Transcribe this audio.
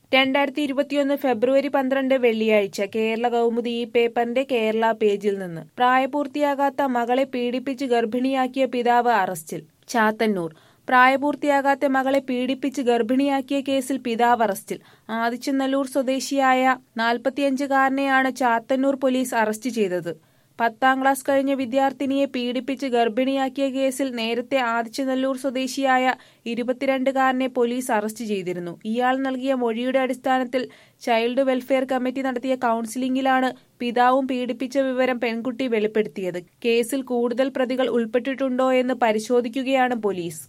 രണ്ടായിരത്തി ഇരുപത്തിയൊന്ന് ഫെബ്രുവരി പന്ത്രണ്ട് വെള്ളിയാഴ്ച കേരള കൗമുദി ഈ പേപ്പറിന്റെ കേരള പേജിൽ നിന്ന് പ്രായപൂർത്തിയാകാത്ത മകളെ പീഡിപ്പിച്ച് ഗർഭിണിയാക്കിയ പിതാവ് അറസ്റ്റിൽ ചാത്തന്നൂർ പ്രായപൂർത്തിയാകാത്ത മകളെ പീഡിപ്പിച്ച് ഗർഭിണിയാക്കിയ കേസിൽ പിതാവ് അറസ്റ്റിൽ ആദിച്ചനല്ലൂർ സ്വദേശിയായ നാൽപ്പത്തിയഞ്ചുകാരനെയാണ് ചാത്തന്നൂർ പോലീസ് അറസ്റ്റ് ചെയ്തത് പത്താം ക്ലാസ് കഴിഞ്ഞ വിദ്യാർത്ഥിനിയെ പീഡിപ്പിച്ച് ഗർഭിണിയാക്കിയ കേസിൽ നേരത്തെ ആദിച്ചനല്ലൂർ സ്വദേശിയായ ഇരുപത്തിരണ്ടുകാരനെ പോലീസ് അറസ്റ്റ് ചെയ്തിരുന്നു ഇയാൾ നൽകിയ മൊഴിയുടെ അടിസ്ഥാനത്തിൽ ചൈൽഡ് വെൽഫെയർ കമ്മിറ്റി നടത്തിയ കൌൺസിലിംഗിലാണ് പിതാവും പീഡിപ്പിച്ച വിവരം പെൺകുട്ടി വെളിപ്പെടുത്തിയത് കേസിൽ കൂടുതൽ പ്രതികൾ ഉൾപ്പെട്ടിട്ടുണ്ടോ എന്ന് പരിശോധിക്കുകയാണ് പോലീസ്